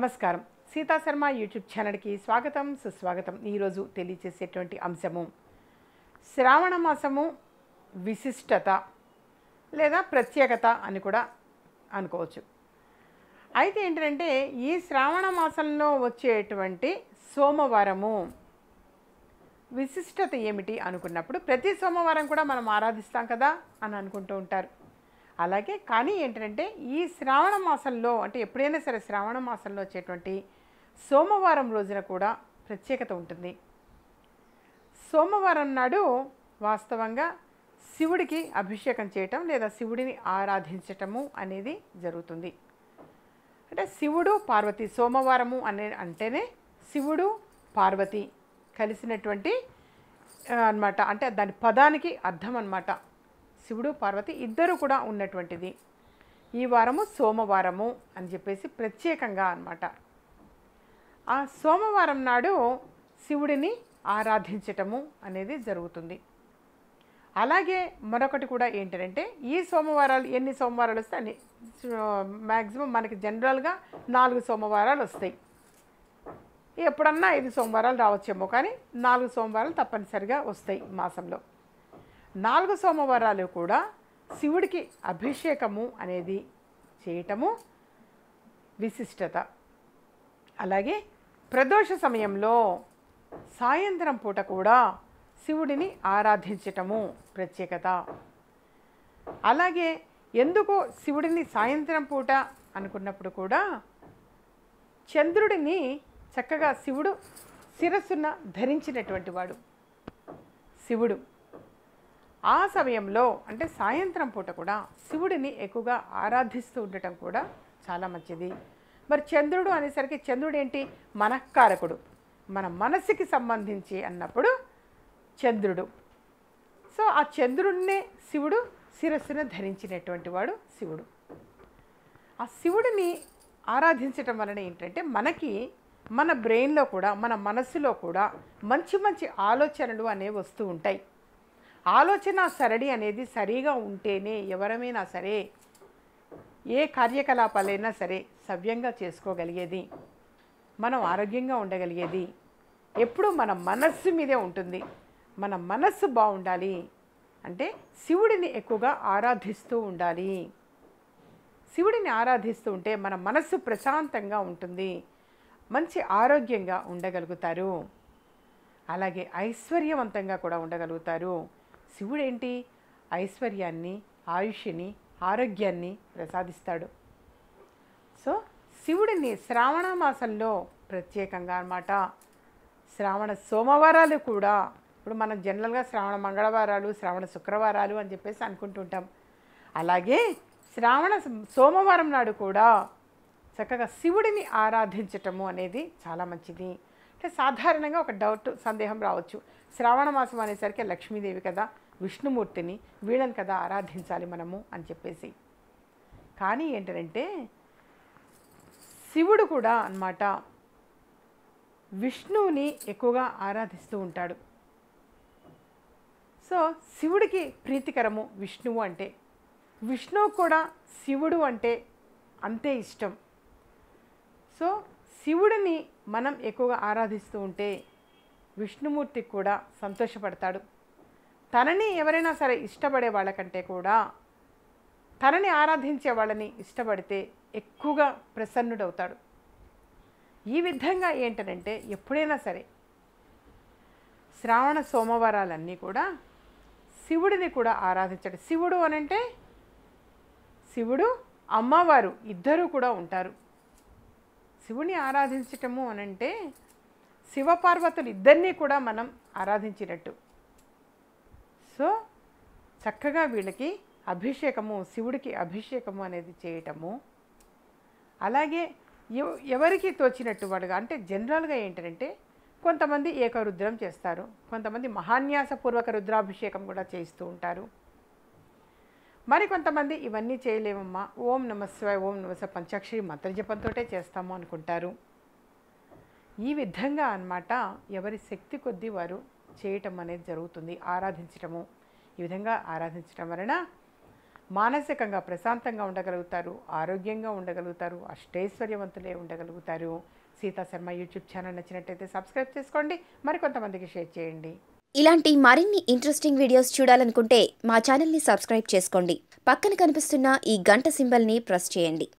నమస్కారం సీతా శర్మ యూట్యూబ్ ఛానల్కి స్వాగతం సుస్వాగతం ఈరోజు తెలియచేసేటువంటి అంశము శ్రావణ మాసము విశిష్టత లేదా ప్రత్యేకత అని కూడా అనుకోవచ్చు అయితే ఏంటంటే ఈ శ్రావణ మాసంలో వచ్చేటువంటి సోమవారము విశిష్టత ఏమిటి అనుకున్నప్పుడు ప్రతి సోమవారం కూడా మనం ఆరాధిస్తాం కదా అని అనుకుంటూ ఉంటారు అలాగే కానీ ఏంటంటే ఈ శ్రావణ మాసంలో అంటే ఎప్పుడైనా సరే శ్రావణ మాసంలో వచ్చేటువంటి సోమవారం రోజున కూడా ప్రత్యేకత ఉంటుంది సోమవారం నాడు వాస్తవంగా శివుడికి అభిషేకం చేయటం లేదా శివుడిని ఆరాధించటము అనేది జరుగుతుంది అంటే శివుడు పార్వతి సోమవారము అనే అంటేనే శివుడు పార్వతి కలిసినటువంటి అన్నమాట అంటే దాని పదానికి అర్థం అన్నమాట శివుడు పార్వతి ఇద్దరు కూడా ఉన్నటువంటిది ఈ వారము సోమవారము అని చెప్పేసి ప్రత్యేకంగా అన్నమాట ఆ సోమవారం నాడు శివుడిని ఆరాధించటము అనేది జరుగుతుంది అలాగే మరొకటి కూడా ఏంటంటే ఈ సోమవారాలు ఎన్ని సోమవారాలు వస్తాయి అన్ని మ్యాక్సిమం మనకి జనరల్గా నాలుగు సోమవారాలు వస్తాయి ఎప్పుడన్నా ఐదు సోమవారాలు రావచ్చేమో కానీ నాలుగు సోమవారాలు తప్పనిసరిగా వస్తాయి మాసంలో నాలుగు సోమవారాలు కూడా శివుడికి అభిషేకము అనేది చేయటము విశిష్టత అలాగే ప్రదోష సమయంలో సాయంత్రం పూట కూడా శివుడిని ఆరాధించటము ప్రత్యేకత అలాగే ఎందుకు శివుడిని సాయంత్రం పూట అనుకున్నప్పుడు కూడా చంద్రుడిని చక్కగా శివుడు శిరస్సున ధరించినటువంటి వాడు శివుడు ఆ సమయంలో అంటే సాయంత్రం పూట కూడా శివుడిని ఎక్కువగా ఆరాధిస్తూ ఉండటం కూడా చాలా మంచిది మరి చంద్రుడు అనేసరికి చంద్రుడు ఏంటి మనఃకారకుడు మన మనసుకి సంబంధించి అన్నప్పుడు చంద్రుడు సో ఆ చంద్రుడినే శివుడు శిరస్సున ధరించినటువంటి వాడు శివుడు ఆ శివుడిని ఆరాధించటం వలన ఏంటంటే మనకి మన బ్రెయిన్లో కూడా మన మనస్సులో కూడా మంచి మంచి ఆలోచనలు అనేవి వస్తూ ఉంటాయి ఆలోచన సరళి అనేది సరిగా ఉంటేనే ఎవరమైనా సరే ఏ కార్యకలాపాలైనా సరే సవ్యంగా చేసుకోగలిగేది మనం ఆరోగ్యంగా ఉండగలిగేది ఎప్పుడూ మన మనస్సు మీదే ఉంటుంది మన మనస్సు బాగుండాలి అంటే శివుడిని ఎక్కువగా ఆరాధిస్తూ ఉండాలి శివుడిని ఆరాధిస్తూ ఉంటే మన మనస్సు ప్రశాంతంగా ఉంటుంది మంచి ఆరోగ్యంగా ఉండగలుగుతారు అలాగే ఐశ్వర్యవంతంగా కూడా ఉండగలుగుతారు శివుడు ఏంటి ఐశ్వర్యాన్ని ఆయుష్ని ఆరోగ్యాన్ని ప్రసాదిస్తాడు సో శివుడిని శ్రావణ మాసంలో ప్రత్యేకంగా అన్నమాట శ్రావణ సోమవారాలు కూడా ఇప్పుడు మనం జనరల్గా శ్రావణ మంగళవారాలు శ్రావణ శుక్రవారాలు అని చెప్పేసి అనుకుంటుంటాం అలాగే శ్రావణ సోమవారం నాడు కూడా చక్కగా శివుడిని ఆరాధించటము అనేది చాలా మంచిది అంటే సాధారణంగా ఒక డౌట్ సందేహం రావచ్చు శ్రావణ మాసం అనేసరికి లక్ష్మీదేవి కదా విష్ణుమూర్తిని వీళ్ళని కదా ఆరాధించాలి మనము అని చెప్పేసి కానీ ఏంటంటే శివుడు కూడా అన్నమాట విష్ణువుని ఎక్కువగా ఆరాధిస్తూ ఉంటాడు సో శివుడికి ప్రీతికరము విష్ణువు అంటే విష్ణువు కూడా శివుడు అంటే అంతే ఇష్టం సో శివుడిని మనం ఎక్కువగా ఆరాధిస్తూ ఉంటే విష్ణుమూర్తి కూడా సంతోషపడతాడు తనని ఎవరైనా సరే ఇష్టపడే వాళ్ళకంటే కూడా తనని ఆరాధించే వాళ్ళని ఇష్టపడితే ఎక్కువగా ప్రసన్నుడవుతాడు ఈ విధంగా ఏంటనంటే ఎప్పుడైనా సరే శ్రావణ సోమవారాలన్నీ కూడా శివుడిని కూడా ఆరాధించాడు శివుడు అనంటే శివుడు అమ్మవారు ఇద్దరూ కూడా ఉంటారు శివుని ఆరాధించటము అనంటే శివపార్వతులు ఇద్దరినీ కూడా మనం ఆరాధించినట్టు సో చక్కగా వీళ్ళకి అభిషేకము శివుడికి అభిషేకము అనేది చేయటము అలాగే ఎవ- ఎవరికి తోచినట్టు వాడుగా అంటే జనరల్గా ఏంటంటే కొంతమంది ఏకరుద్రం చేస్తారు కొంతమంది మహాన్యాసపూర్వక రుద్రాభిషేకం కూడా చేస్తూ ఉంటారు మరి కొంతమంది ఇవన్నీ చేయలేమమ్మా ఓం నమస్వాయ ఓం నమస్వ పంచాక్షరి మంత్రజపంతోటే చేస్తాము అనుకుంటారు ఈ విధంగా అన్నమాట ఎవరి శక్తి కొద్దీ వారు చేయటం అనేది జరుగుతుంది ఆరాధించటము ఈ విధంగా ఆరాధించటం వలన మానసికంగా ప్రశాంతంగా ఉండగలుగుతారు ఆరోగ్యంగా ఉండగలుగుతారు అష్టైశ్వర్యవంతులే ఉండగలుగుతారు సీతా శర్మ యూట్యూబ్ ఛానల్ నచ్చినట్టయితే సబ్స్క్రైబ్ చేసుకోండి మరికొంతమందికి షేర్ చేయండి ఇలాంటి మరిన్ని ఇంట్రెస్టింగ్ వీడియోస్ చూడాలనుకుంటే మా ఛానల్ని సబ్స్క్రైబ్ చేసుకోండి పక్కన కనిపిస్తున్న ఈ గంట సింబల్ని ప్రెస్ చేయండి